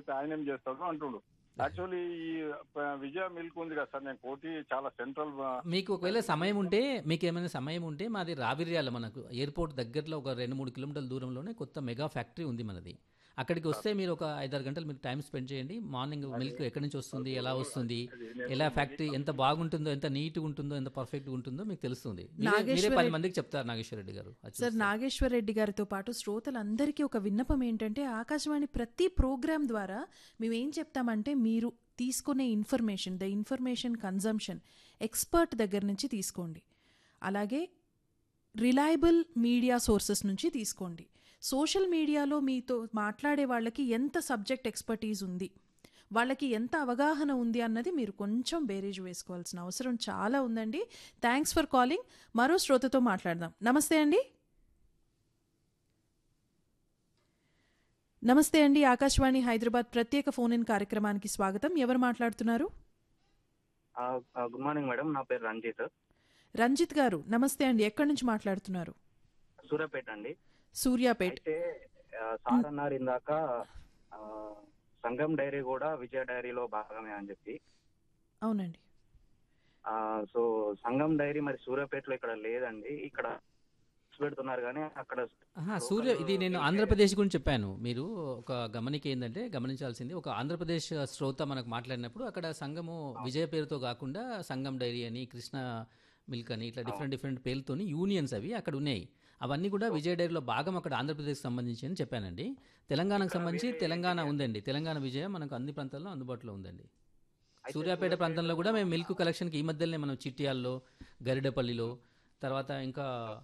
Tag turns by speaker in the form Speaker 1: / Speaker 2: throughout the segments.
Speaker 1: అయితే ఆయన ఏం చేస్తాడు అంటుండు యాక్చువల్లీ ఈ ప- విజయ మిల్క్ ఉంది కదా సార్ నేను కోటి చాలా సెంట్రల్
Speaker 2: మీకు ఒకవేళ సమయం ఉంటే మీకు ఏమైనా సమయం ఉంటే మాది రావిర్యాల మనకు ఎయిర్పోర్ట్ దగ్గరలో ఒక రెండు మూడు కిలోమీటర్ల దూరంలోనే కొత్త మెగా ఫ్యాక్టరీ ఉంది మనది అక్కడికి వస్తే మీరు ఒక ఐదారు గంటలు మీరు టైం స్పెండ్ చేయండి మార్నింగ్ మిల్క్ ఎక్కడి నుంచి వస్తుంది ఎలా వస్తుంది ఎలా ఫ్యాక్టరీ ఎంత బాగుంటుందో ఎంత నీట్గా ఉంటుందో ఎంత పర్ఫెక్ట్గా ఉంటుందో మీకు తెలుస్తుంది మీరే- మీరే
Speaker 3: నాగేశ్వర
Speaker 2: పది మందికి చెప్తారు నాగేశ్వర రెడ్డి గారు అది
Speaker 3: సార్
Speaker 2: చూస్తే.
Speaker 3: నాగేశ్వర్ రెడ్డి గారితో పాటు శ్రోతలందరికీ ఒక విన్నపం ఏంటంటే ఆకాశవాణి ప్రతి ప్రోగ్రాం ద్వారా మేము ఏం చెప్తామంటే మీరు తీసుకునే information the information consumption expert దగ్గర నుంచి తీసుకోండి అలాగే రిలయబుల్ మీడియా సోర్సెస్ నుంచి తీసుకోండి సోషల్ మీడియాలో మీతో మాట్లాడే వాళ్ళకి ఎంత సబ్జెక్ట్ ఎక్స్పర్టీస్ ఉంది వాళ్ళకి ఎంత అవగాహన ఉంది అన్నది మీరు కొంచెం బేరేజ్ వేసుకోవాల్సిన అవసరం చాలా ఉందండి థ్యాంక్స్ ఫర్ కాలింగ్ మరో శ్రోతతో మాట్లాడదాం నమస్తే అండి నమస్తే అండి ఆకాశవాణి హైదరాబాద్ ప్రత్యేక ఫోన్ ఇన్ కార్యక్రమానికి స్వాగతం ఎవరు మాట్లాడుతున్నారు
Speaker 4: గుడ్ మార్నింగ్ మేడం నా పేరు రంజిత్
Speaker 3: రంజిత్ గారు నమస్తే అండి ఎక్కడి నుంచి మాట్లాడుతున్నారు
Speaker 4: సూర్యాపేట అండి
Speaker 3: సూర్యాపేట్
Speaker 4: అయితే ఆ, సార్ అన్నారు ఇందాక ఆ, సంగం డైరీ కూడా విజయ డైరీలో భాగమే అని చెప్పి
Speaker 3: అవునండి
Speaker 4: ఆ, సో సంగం డైరీ మరి సూర్యాపేటలో ఇక్కడ లేదండి ఇక్కడ పెడుతున్నారు కానీ అక్కడ
Speaker 2: ఆహా, సూర్య ఇది నేను ఆంధ్రప్రదేశ్ గురించి చెప్పాను మీరు ఒక గమనిక ఏంటంటే గమనించాల్సింది ఒక ఆంధ్రప్రదేశ్ శ్రోత మనకు మాట్లాడినప్పుడు అక్కడ సంఘము విజయ పేరుతో కాకుండా సంఘం డైరీ అని కృష్ణ మిల్క్ అని ఇట్లా డిఫరెంట్ డిఫరెంట్ పేర్లతోని యూనియన్స్ అవి అక్కడ ఉన్నాయి అవన్నీ కూడా విజయ డైరీలో భాగం అక్కడ ఆంధ్రప్రదేశ్కి సంబంధించి అని చెప్పానండి తెలంగాణకు సంబంధించి తెలంగాణ ఉందండి తెలంగాణ విజయ మనకు అన్ని ప్రాంతాల్లో అందుబాటులో ఉందండి సూర్యాపేట ప్రాంతంలో కూడా మేము మిల్క్ కలెక్షన్కి ఈ మధ్యలోనే మనం చిట్యాల్లో గరిడపల్లిలో తర్వాత ఇంకా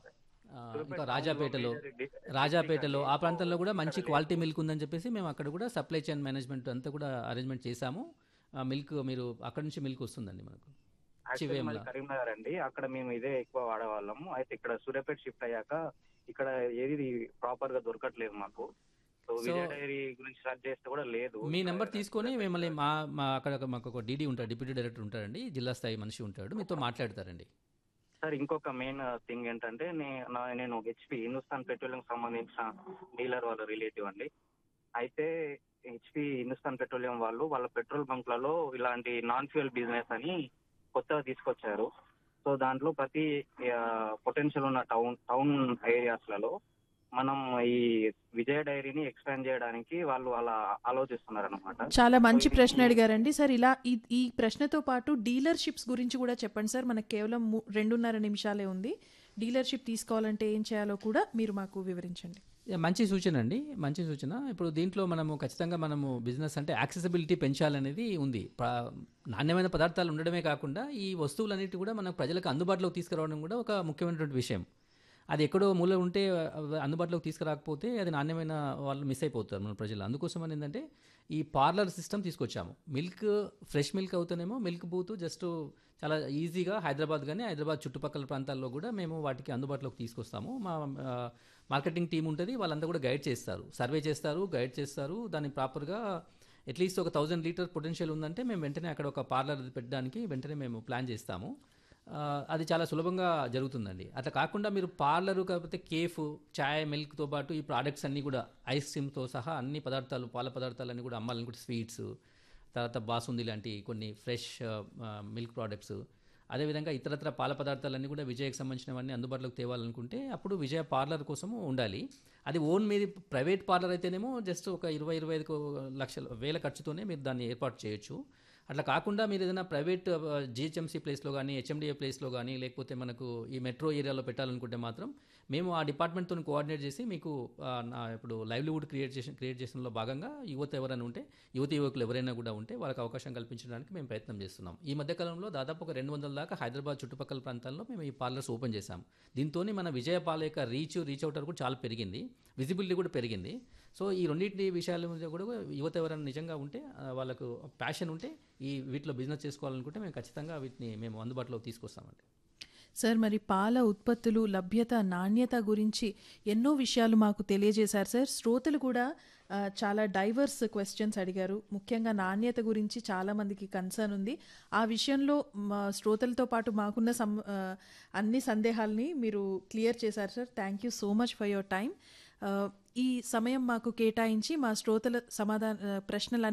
Speaker 2: ఆ, ఇంకా రాజాపేటలో రాజాపేటలో ఆ ప్రాంతంలో కూడా మంచి క్వాలిటీ మిల్క్ ఉందని చెప్పేసి మేము అక్కడ కూడా సప్లై చైన్ మేనేజ్మెంట్ అంతా కూడా అరేంజ్మెంట్ చేశాము ఆ మిల్క్ మీరు అక్కడ నుంచి మిల్క్ వస్తుందండి మనకు
Speaker 4: యాక్చువల్లీ
Speaker 2: చివేముల.
Speaker 4: మాది కరీంనగర్ అండి అక్కడ మేము ఇదే ఎక్కువ వాడేవాళ్ళము అయితే ఇక్కడ సూర్యాపేట షిఫ్ట్ అయ్యాక ఇక్కడ ఏది ప్రాపర్ గా దొరకట్లేదు మాకు సో విజయ డైరీ గురించి సర్చ్ చేస్తే కూడా లేదు
Speaker 2: మీ నెంబర్ తీసుకొని మిమ్మల్ని మా మా అక్కడ మాకు ఒక డీడీ ఉంటాడు డిప్యూటీ డైరెక్టర్ ఉంటాడండి జిల్లా స్థాయి మనిషి ఉంటాడు మీతో మాట్లాడతారండి
Speaker 4: సార్ ఇంకొక మెయిన్ థింగ్ ఏంటంటే నే- నా- నేను హెచ్పి హిందుస్థాన్ పెట్రోలియం సంబంధించిన డీలర్ వాళ్ళ రిలేటివ్ అండి అయితే హెచ్పి హిందుస్థాన్ పెట్రోలియం వాళ్ళు వాళ్ళ పెట్రోల్ బంక్లలో ఇలాంటి నాన్ ఫ్యూయల్ బిజినెస్ అని కొత్తగా తీసుకొచ్చారు సో దాంట్లో ప్రతి పొటెన్షియల్ ఉన్న టౌన్ టౌన్ ఏరియాస్లలో మనం ఈ విజయ డైరీని ఎక్స్పాండ్ చేయడానికి వాళ్ళు అలా ఆలోచిస్తున్నారు అనమాట
Speaker 3: చాలా మంచి ప్రశ్న అడిగారండి సార్ ఇలా ఈ ఈ ప్రశ్నతో పాటు డీలర్షిప్స్ గురించి కూడా చెప్పండి సార్ మనకు కేవలం ము- రెండున్నర నిమిషాలే ఉంది డీలర్షిప్ తీసుకోవాలంటే ఏం చేయాలో కూడా మీరు మాకు వివరించండి
Speaker 2: యా, మంచి సూచన అండి మంచి సూచన ఇప్పుడు దీంట్లో మనము ఖచ్చితంగా మనము బిజినెస్ అంటే యాక్సెసిబిలిటీ పెంచాలనేది ఉంది ప్ర- నాణ్యమైన పదార్థాలు ఉండడమే కాకుండా ఈ వస్తువులన్నిటి కూడా మన ప్రజలకు అందుబాటులోకి తీసుకురావడం కూడా ఒక ముఖ్యమైనటువంటి విషయం అది ఎక్కడో మూల ఉంటే అవి అందుబాటులోకి తీసుకురాకపోతే అది నాణ్యమైన వాళ్ళు మిస్ అయిపోతారు మన ప్రజలు అందుకోసం అని ఏంటంటే ఈ పార్లర్ సిస్టమ్ తీసుకొచ్చాము మిల్క్ ఫ్రెష్ మిల్క్ అవుతానేమో మిల్క్ బూత్ జస్ట్ చాలా ఈజీగా హైదరాబాద్ కానీ హైదరాబాద్ చుట్టుపక్కల ప్రాంతాల్లో కూడా మేము వాటికి అందుబాటులోకి తీసుకొస్తాము మా ఆ, మార్కెటింగ్ టీం ఉంటుంది వాళ్ళంతా కూడా గైడ్ చేస్తారు సర్వే చేస్తారు గైడ్ చేస్తారు దాన్ని ప్రాపర్గా అట్లీస్ట్ ఒక థౌజండ్ లీటర్ పొటెన్షియల్ ఉందంటే మేము వెంటనే అక్కడ ఒక పార్లర్ పెట్టడానికి వెంటనే మేము ప్లాన్ చేస్తాము ఆ, అది చాలా సులభంగా జరుగుతుందండి అట్లా కాకుండా మీరు పార్లరు కాకపోతే కేఫ్ చాయ్ మిల్క్తో పాటు ఈ ప్రోడక్ట్స్ అన్నీ కూడా ఐస్ క్రీమ్తో సహా అన్ని పదార్థాలు పాల పదార్థాలన్నీ కూడా అమ్మాలనుకుంటే స్వీట్స్ తర్వాత బాసుంది లాంటి కొన్ని ఫ్రెష్ మిల్క్ ప్రోడక్ట్స్ అదేవిధంగా ఇతరత్ర పాల పదార్థాలన్నీ కూడా విజయకు సంబంధించినవన్నీ అందుబాటులోకి తేవాలనుకుంటే అప్పుడు విజయ పార్లర్ కోసము ఉండాలి అది ఓన్ మీది ప్రైవేట్ పార్లర్ అయితేనేమో జస్ట్ ఒక ఇరవై ఇరవై ఐదు లక్షల వేల ఖర్చుతోనే మీరు దాన్ని ఏర్పాటు చేయొచ్చు అట్లా కాకుండా మీరు ఏదైనా ప్రైవేట్ జిహెచ్ఎంసీ ప్లేస్లో కానీ హెచ్ఎండిఏ ప్లేస్లో కానీ లేకపోతే మనకు ఈ మెట్రో ఏరియాలో పెట్టాలనుకుంటే మాత్రం మేము ఆ డిపార్ట్మెంట్తో కోఆర్డినేట్ చేసి మీకు ఆ, నా ఇప్పుడు లైవ్లీవుడ్ క్రియేట్ చేసిన క్రియేట్ చేసినలో భాగంగా యువత ఎవరైనా ఉంటే యువతి యువకులు ఎవరైనా కూడా ఉంటే వాళ్ళకి అవకాశం కల్పించడానికి మేము ప్రయత్నం చేస్తున్నాం ఈ మధ్య కాలంలో దాదాపు ఒక రెండు వందల దాకా హైదరాబాద్ చుట్టుపక్కల ప్రాంతాల్లో మేము ఈ పార్లర్స్ ఓపెన్ చేశాం దీంతో మన విజయ పాల యొక్క రీచ్ రీచ్ అవుటర్ కూడా చాలా పెరిగింది విజిబిలిటీ కూడా పెరిగింది సో ఈ రెండింటి విషయాల మీద కూడా యువత ఎవరైనా నిజంగా ఉంటే ఆ, వాళ్ళకు ప్యాషన్ ఉంటే ఈ వీటిలో బిజినెస్ చేసుకోవాలనుకుంటే మేము ఖచ్చితంగా వీటిని మేము అందుబాటులోకి తీసుకొస్తామండి
Speaker 3: సార్ మరి పాల ఉత్పత్తులు లభ్యత నాణ్యత గురించి ఎన్నో విషయాలు మాకు తెలియజేశారు సార్ శ్రోతలు కూడా ఆ, చాలా డైవర్స్ క్వశ్చన్స్ అడిగారు ముఖ్యంగా నాణ్యత గురించి చాలా మందికి కన్సర్న్ ఉంది ఆ విషయంలో మా శ్రోతలతో పాటు మాకున్న సం ఆ, అన్ని సందేహాల్ని మీరు క్లియర్ చేశారు sir thank you so much for your time ఈ సమయం మాకు కేటాయించి మా శ్రోతల సమాధాన ప్రశ్నలు